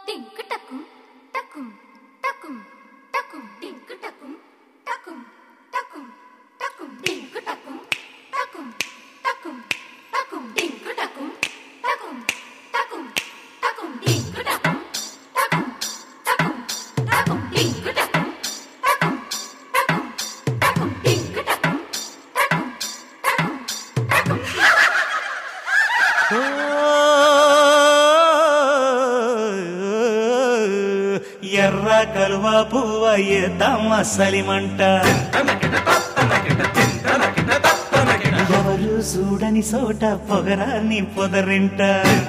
టింక్ టకుం టకుం టకుం టకుం టింక్ టకుం టకుం టకుం టకుం టింక్ టకుం టకుం టకుం టకుం టింక్ టకుం టకుం టకుం టకుం టింక్ టకుం టకుం టకుం టకుం టింక్ టకుం టకుం టకుం టకుం టింక్ టకుం టకుం టకుం టకుం ఎర్ర కలువ పువ్వ ఏద్దామ సలిమంట ఎవరు చూడని చోట పొగరాని పొదరింట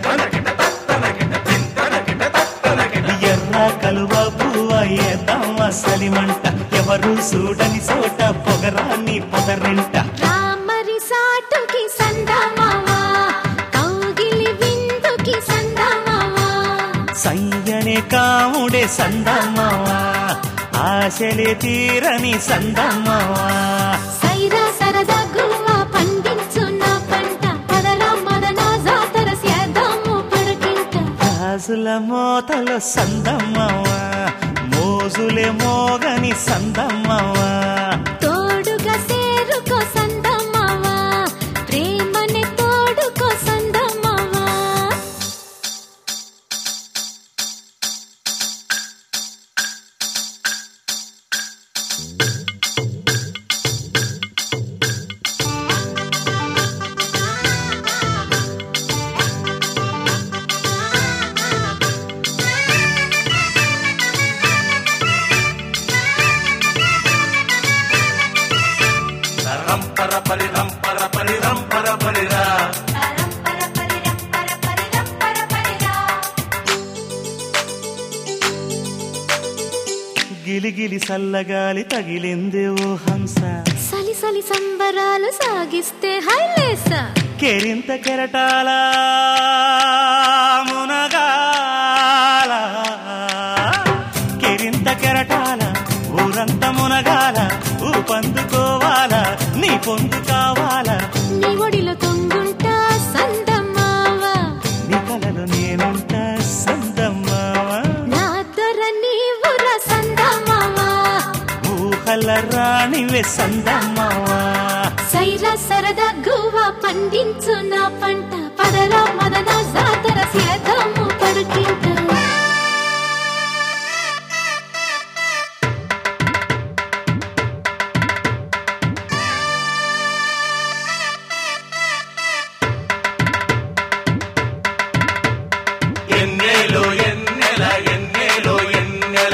ఎర్ర కలువ పువ్వ ఏద్దామ సలిమంట ఎవరు చూడని చోట పొగరాని పొదరింట రామరి సాటుకి సందమావా కౌగిలి విందుకి సందమావా సయ్యనే కాముడే సందమ్మవా ఆశలే తీరని సందమ్మవా సైరా సరదా గువ్వ పండించున్న పంట పదరా మదన జాతర సేద్దాము పడకింట గాజుల మోతలో సందమ్మవా మోజులే మోగని సందమ్మవా తోడుగా సేరుకో సందమావా ప్రేమని తోడుకో సందమావా రంపర పరి రంపర పరి రంపర పరిరా పరంపర పరిరంపర పరిరంపర పరిరా గిలిగిలి సల్లగాలి తగిలింది ఓ హంస సలి సలి సంబరాలు సాగిస్తే హైలేసా కెరింత కెరటాల మునగాల కెరింత కెరటాల ఊరంత మునగాల ఊపందుకోవాల నీ పొందు కావాలా నీ ఒడిలో తొంగుంటా సందమావా నీ కలలో నేనుంట సందమ్మావా నా దొర నీవుర సందమావా ఊహల రాణివే సందమ్మావా సైరా సరదా గువ్వ పండించు నా పంట పదరా మదన జాతర సేద్దాము పడుకింట ఎన్నేలో ఎన్నెల ఎన్నేలో ఎన్నెల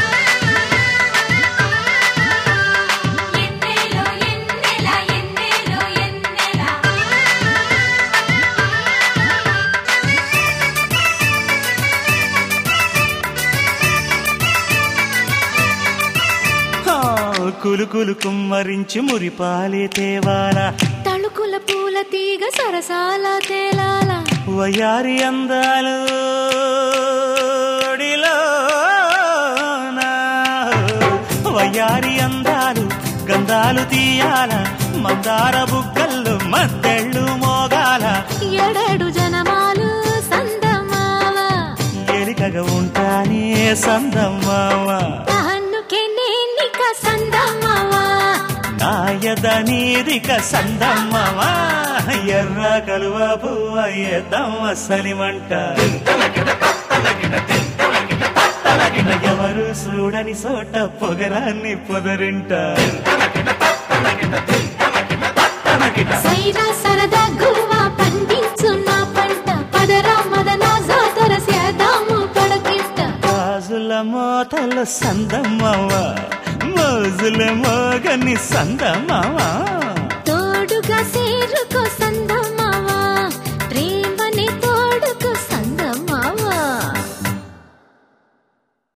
ఎన్నెలో ఎన్నెల ఎన్నెలో ఎన్నెల ఆ, కులుకులు కుమ్మరించి మురిపాలే తేవాలా తళుకుల పూల తీగ సరసాల తేలాల వయారి అందాలు ఒడిలోన. వయారి అందాలు గంధాలు తీయాల మందార బుగ్గల్లో మద్దెళ్ళు మోగాల ఎడడు జనమాలు సందమావ ఎలికగా ఉంటానే సందమ్మావ తహన్నుకే నేనిక సందమావ నాయద నీరిక సందమ్మవా ఎర్ర కలువ పువ్వ ఎద్దమ్మ సలిమంట ఎవరు చూడని చోట పొగరాన్ని పొదరింట సైరా సరదా గువ్వ పండించు నా పంట పదరా మదన జాతర సేద్దాము పడకిట్ట గాజుల మోతల సందమ్మవా మోజుల మోగని సందమ్మవా